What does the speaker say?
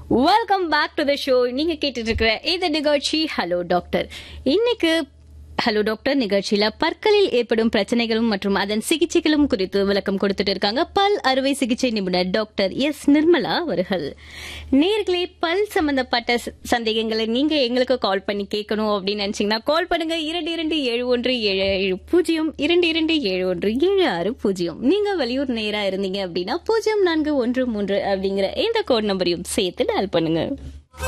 welcome back to the show நீங்க கேட்டுட்டு இருக்கிற இந்த நிகழ்ச்சி ஹலோ டாக்டர் இன்னைக்கு ஹலோ டாக்டர் நிகழ்ச்சியில பற்களில் ஏற்படும் பிரச்சனைகளும் மற்றும் அதன் சிகிச்சைகளும் குறித்து விளக்கம் கொடுத்துட்டு இருக்காங்க பல் அறுவை சிகிச்சை நிபுணர் டாக்டர் எஸ் நிர்மலா அவர்கள் நேர்களே பல் சம்பந்தப்பட்ட ச- சந்தேகங்களை நீங்க எங்களுக்கு கால் பண்ணி கேட்கணும் அப்படின்னு நினைச்சீங்கன்னா கால் பண்ணுங்க இரண்டு இரண்டு ஏழு ஒன்று ஏழு ஏழு பூஜ்ஜியம் இரண்டு இரண்டு ஏழு ஒன்று ஏழு ஆறு பூஜ்ஜியம் நீங்க வெளியூர் நேரா இருந்தீங்க அப்படின்னா பூஜ்ஜியம் நான்கு ஒன்று மூன்று அப்படிங்கிற இந்த கோட் நம்பரையும் சேர்த்து டயல் பண்ணுங்க